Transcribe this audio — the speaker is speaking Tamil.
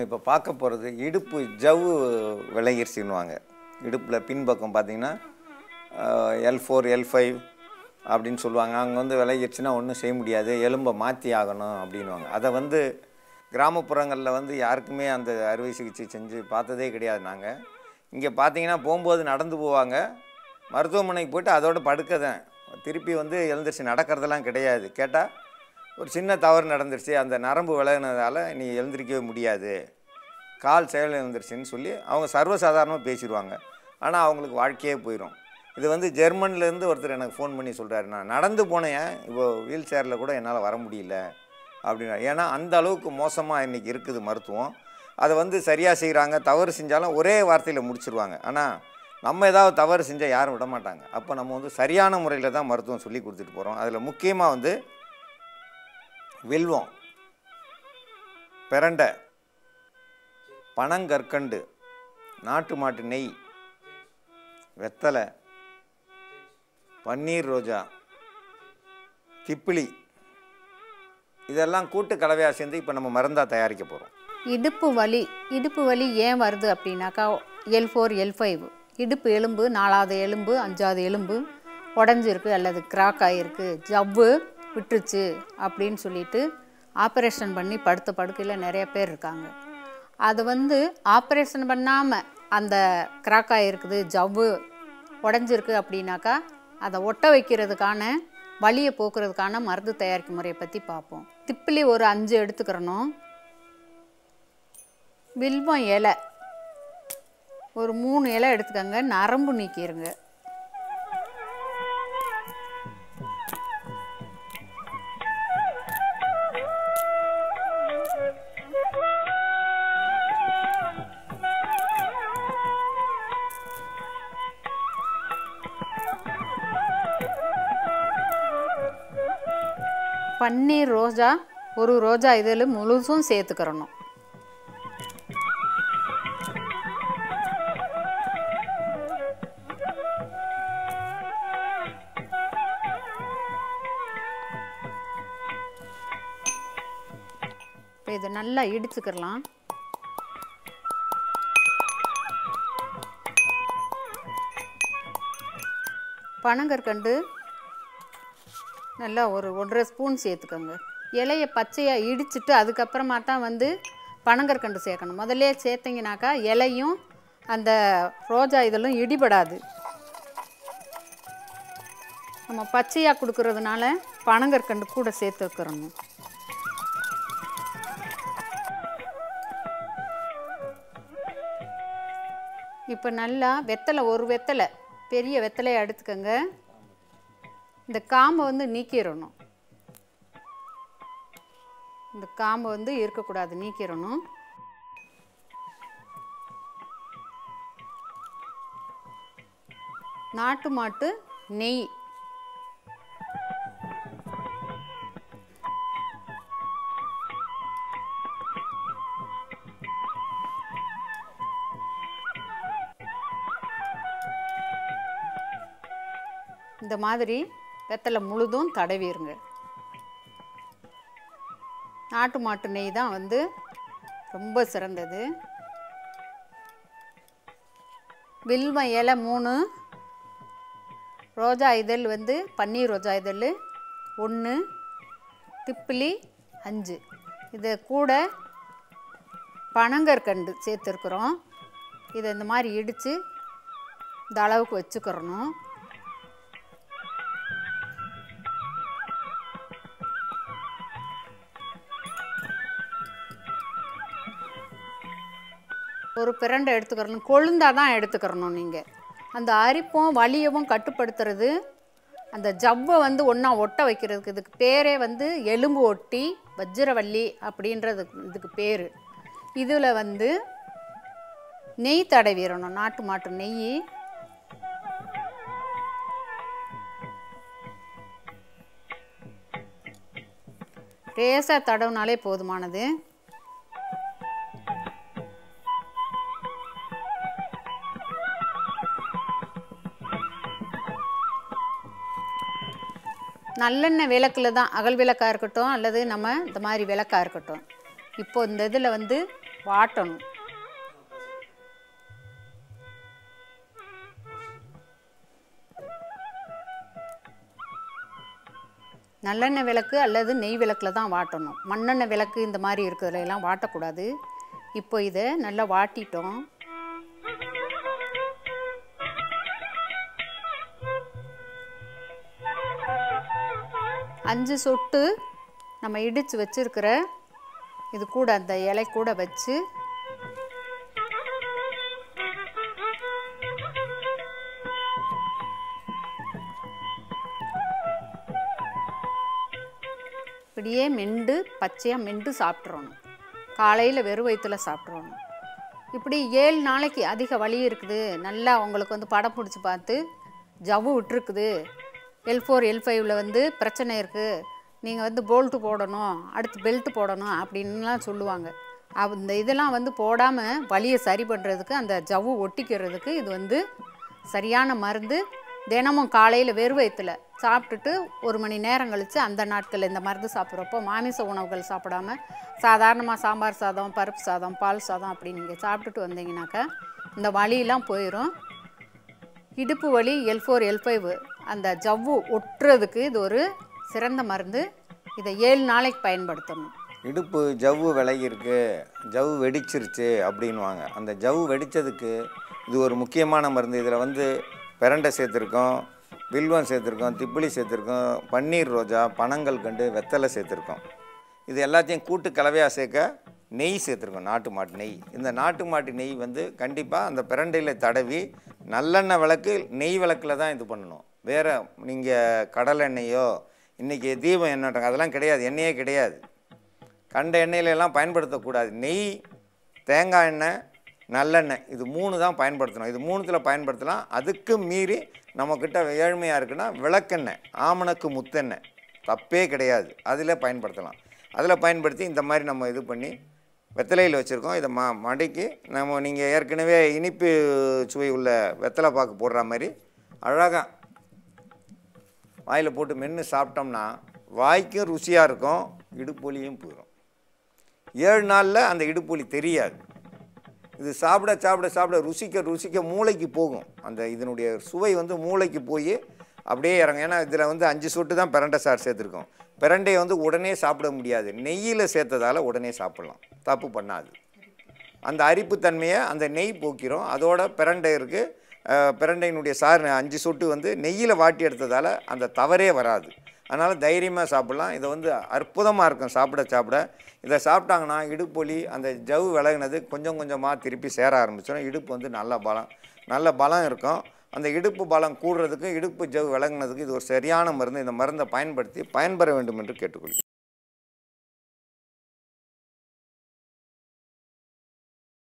இப்போ பார்க்க போகிறது இடுப்பு ஜவ்வு விலகிருச்சுன்னுவாங்க இடுப்பில் பின்பக்கம் பார்த்தீங்கன்னா எல் ஃபோர் எல் ஃபைவ் அப்படின்னு சொல்லுவாங்க அங்கே வந்து விலகிருச்சுன்னா ஒன்றும் செய்ய முடியாது எலும்பை மாற்றி ஆகணும் அப்படின்வாங்க அதை வந்து கிராமப்புறங்களில் வந்து யாருக்குமே அந்த அறுவை சிகிச்சை செஞ்சு பார்த்ததே கிடையாது நாங்கள் இங்கே பார்த்தீங்கன்னா போகும்போது நடந்து போவாங்க மருத்துவமனைக்கு போயிட்டு அதோட படுக்க தான் திருப்பி வந்து எழுந்திரிச்சு நடக்கிறதெல்லாம் கிடையாது கேட்டால் ஒரு சின்ன தவறு நடந்துருச்சு அந்த நரம்பு விலகினதால நீ எழுந்திரிக்கவே முடியாது கால் செயல் எழுந்துருச்சுன்னு சொல்லி அவங்க சர்வசாதாரணமாக பேசிடுவாங்க ஆனால் அவங்களுக்கு வாழ்க்கையே போயிடும் இது வந்து ஜெர்மன்லேருந்து ஒருத்தர் எனக்கு ஃபோன் பண்ணி சொல்கிறாரு நான் நடந்து போனேன் இப்போ வீல் சேரில் கூட என்னால் வர முடியல அப்படின்னா ஏன்னா அந்த அளவுக்கு மோசமாக இன்றைக்கி இருக்குது மருத்துவம் அதை வந்து சரியாக செய்கிறாங்க தவறு செஞ்சாலும் ஒரே வார்த்தையில் முடிச்சிருவாங்க ஆனால் நம்ம ஏதாவது தவறு செஞ்சால் யாரும் விட மாட்டாங்க அப்போ நம்ம வந்து சரியான முறையில் தான் மருத்துவம் சொல்லி கொடுத்துட்டு போகிறோம் அதில் முக்கியமாக வந்து வில்வம் பிரண்டை பனங்கற்கண்டு நாட்டு மாட்டு நெய் வெத்தலை பன்னீர் ரோஜா திப்பிலி இதெல்லாம் கூட்டு கலவையாக சேர்ந்து இப்போ நம்ம மருந்தாக தயாரிக்க போகிறோம் இடுப்பு வலி இடுப்பு வலி ஏன் வருது அப்படின்னாக்கா எல் ஃபோர் எல் ஃபைவ் இடுப்பு எலும்பு நாலாவது எலும்பு அஞ்சாவது எலும்பு உடஞ்சிருக்கு அல்லது கிராக் ஆகிருக்கு ஜவ்வு விட்டுருச்சு அப்படின்னு சொல்லிட்டு ஆப்ரேஷன் பண்ணி படுத்த படுக்கையில் நிறைய பேர் இருக்காங்க அது வந்து ஆப்ரேஷன் பண்ணாமல் அந்த கிராக் ஆகிருக்குது ஜவ்வு உடஞ்சிருக்கு அப்படின்னாக்கா அதை ஒட்ட வைக்கிறதுக்கான வலியை போக்குறதுக்கான மருந்து தயாரிக்கும் முறையை பற்றி பார்ப்போம் திப்பிலி ஒரு அஞ்சு எடுத்துக்கிறணும் வில்வம் இலை ஒரு மூணு இலை எடுத்துக்கோங்க நரம்பு நீக்கிருங்க பன்னீர் ரோஜா ஒரு ரோஜா இதில் முழுசும் சேர்த்துக்கிறணும் இப்போ இதை நல்லா இடிச்சுக்கிடலாம் பனங்கற்கண்டு நல்லா ஒரு ஒன்றரை ஸ்பூன் சேர்த்துக்கோங்க இலையை பச்சையாக இடிச்சிட்டு அதுக்கப்புறமா தான் வந்து பனங்கற்கண்டு சேர்க்கணும் முதல்ல சேர்த்திங்கனாக்கா இலையும் அந்த ரோஜா இதெல்லாம் இடிபடாது நம்ம பச்சையாக கொடுக்கறதுனால பனங்கற்கண்டு கூட சேர்த்துக்கிறணும் இப்போ நல்லா வெத்தலை ஒரு வெத்தலை பெரிய வெத்தலையை எடுத்துக்கோங்க இந்த காம்பை வந்து நீக்கிடணும் இந்த காம்பை வந்து இருக்கக்கூடாது நீக்கிடணும் நாட்டு மாட்டு நெய் இந்த மாதிரி வெத்தலை முழுதும் தடவிடுங்க நாட்டு மாட்டு நெய் தான் வந்து ரொம்ப சிறந்தது வில்வ இலை மூணு ரோஜா இதழ் வந்து பன்னீர் ரோஜா இதழ் ஒன்று திப்பிலி அஞ்சு இது கூட பனங்கற்கண்டு சேர்த்துருக்குறோம் இதை இந்த மாதிரி இடித்து இந்த அளவுக்கு வச்சுக்கிறணும் ஒரு பிரண்டை எடுத்துக்கிறணும் கொழுந்தா தான் எடுத்துக்கிறணும் நீங்கள் அந்த அரிப்பும் வலியவும் கட்டுப்படுத்துறது அந்த ஜவ்வை வந்து ஒன்றா ஒட்ட வைக்கிறதுக்கு இதுக்கு பேரே வந்து எலும்பு ஒட்டி வஜ்ரவல்லி அப்படின்றது இதுக்கு பேர் இதில் வந்து நெய் தடவிடணும் நாட்டு மாட்டு நெய் லேசாக தடவுனாலே போதுமானது நல்லெண்ணெய் விளக்கில் தான் அகல் விளக்காக இருக்கட்டும் அல்லது நம்ம இந்த மாதிரி விளக்காக இருக்கட்டும் இப்போ இந்த இதில் வந்து வாட்டணும் நல்லெண்ணெய் விளக்கு அல்லது நெய் விளக்கில் தான் வாட்டணும் மண்ணெண்ணெய் விளக்கு இந்த மாதிரி இருக்கிறதுல எல்லாம் வாட்டக்கூடாது இப்போ இதை நல்லா வாட்டிட்டோம் அஞ்சு சொட்டு நம்ம இடித்து வச்சிருக்கிற இது கூட அந்த இலை கூட வச்சு இப்படியே மெண்டு பச்சையாக மெண்டு சாப்பிட்றணும் காலையில் வெறும் வயிற்றுல சாப்பிட்றணும் இப்படி ஏழு நாளைக்கு அதிக வலி இருக்குது நல்லா உங்களுக்கு வந்து படம் பிடிச்சி பார்த்து ஜவ்வு விட்டுருக்குது எல் ஃபோர் எல் ஃபைவ்ல வந்து பிரச்சனை இருக்குது நீங்கள் வந்து போல்ட்டு போடணும் அடுத்து பெல்ட் போடணும் அப்படின்லாம் சொல்லுவாங்க அவ் இந்த இதெல்லாம் வந்து போடாமல் வலியை சரி பண்ணுறதுக்கு அந்த ஜவ்வு ஒட்டிக்கிறதுக்கு இது வந்து சரியான மருந்து தினமும் காலையில் வெறும் வயிற்றுல சாப்பிட்டுட்டு ஒரு மணி நேரம் கழித்து அந்த நாட்களில் இந்த மருந்து சாப்பிட்றப்போ மாமிச உணவுகள் சாப்பிடாம சாதாரணமாக சாம்பார் சாதம் பருப்பு சாதம் பால் சாதம் அப்படி நீங்கள் சாப்பிட்டுட்டு வந்தீங்கன்னாக்கா இந்த வலியெல்லாம் போயிடும் இடுப்பு வலி எல் ஃபோர் எல் ஃபைவ் அந்த ஜவ்வு ஒட்டுறதுக்கு இது ஒரு சிறந்த மருந்து இதை ஏழு நாளைக்கு பயன்படுத்தணும் இடுப்பு ஜவ்வு விலகிருக்கு ஜவ்வு வெடிச்சிருச்சு அப்படின்வாங்க அந்த ஜவ்வு வெடித்ததுக்கு இது ஒரு முக்கியமான மருந்து இதில் வந்து பிரண்டை சேர்த்துருக்கோம் வில்வம் சேர்த்துருக்கோம் திப்பிலி சேர்த்துருக்கோம் பன்னீர் ரோஜா பனங்கள் கண்டு வெத்தலை சேர்த்துருக்கோம் இது எல்லாத்தையும் கூட்டு கலவையாக சேர்க்க நெய் சேர்த்துருக்கோம் நாட்டு மாட்டு நெய் இந்த நாட்டு மாட்டு நெய் வந்து கண்டிப்பாக அந்த பிரண்டையில் தடவி நல்லெண்ணெய் விளக்கு நெய் விளக்கில் தான் இது பண்ணணும் வேறு நீங்கள் கடலெண்ணெயோ இன்றைக்கி தீபம் எண்ணெய் அதெல்லாம் கிடையாது எண்ணெயே கிடையாது கண்ட எண்ணெயில எல்லாம் பயன்படுத்தக்கூடாது நெய் தேங்காய் எண்ணெய் நல்லெண்ணெய் இது மூணு தான் பயன்படுத்தணும் இது மூணுத்தில் பயன்படுத்தலாம் அதுக்கு மீறி நம்மக்கிட்ட ஏழ்மையாக இருக்குன்னா விளக்கெண்ணெய் ஆமணக்கு முத்தெண்ணெய் தப்பே கிடையாது அதில் பயன்படுத்தலாம் அதில் பயன்படுத்தி இந்த மாதிரி நம்ம இது பண்ணி வெத்தலையில் வச்சுருக்கோம் இதை ம மடக்கி நம்ம நீங்கள் ஏற்கனவே இனிப்பு சுவை உள்ள வெத்தலை பாக்கு போடுற மாதிரி அழகாக வாயில் போட்டு மென்று சாப்பிட்டோம்னா வாய்க்கும் ருசியாக இருக்கும் இடுப்பொலியும் போயிடும் ஏழு நாளில் அந்த இடுப்பொலி தெரியாது இது சாப்பிட சாப்பிட சாப்பிட ருசிக்க ருசிக்க மூளைக்கு போகும் அந்த இதனுடைய சுவை வந்து மூளைக்கு போய் அப்படியே இறங்கும் ஏன்னா இதில் வந்து அஞ்சு சொட்டு தான் பிரண்டை சார் சேர்த்துருக்கோம் பிரண்டையை வந்து உடனே சாப்பிட முடியாது நெய்யில் சேர்த்ததால் உடனே சாப்பிடலாம் தப்பு பண்ணாது அந்த அரிப்புத்தன்மையை அந்த நெய் போக்கிறோம் அதோட பிரண்டை இருக்குது பிரண்டையினுடைய சார் அஞ்சு சொட்டு வந்து நெய்யில் வாட்டி எடுத்ததால் அந்த தவறே வராது அதனால் தைரியமாக சாப்பிட்லாம் இதை வந்து அற்புதமாக இருக்கும் சாப்பிட சாப்பிட இதை சாப்பிட்டாங்கன்னா இடுப்பொலி அந்த ஜவ் விலகுனது கொஞ்சம் கொஞ்சமாக திருப்பி சேர ஆரம்பிச்சிடும் இடுப்பு வந்து நல்ல பலம் நல்ல பலம் இருக்கும் அந்த இடுப்பு பலம் கூடுறதுக்கு இடுப்பு ஜவ் விலகுனதுக்கு இது ஒரு சரியான மருந்து இந்த மருந்தை பயன்படுத்தி பயன்பெற வேண்டும் என்று கேட்டுக்கொள்கிறேன்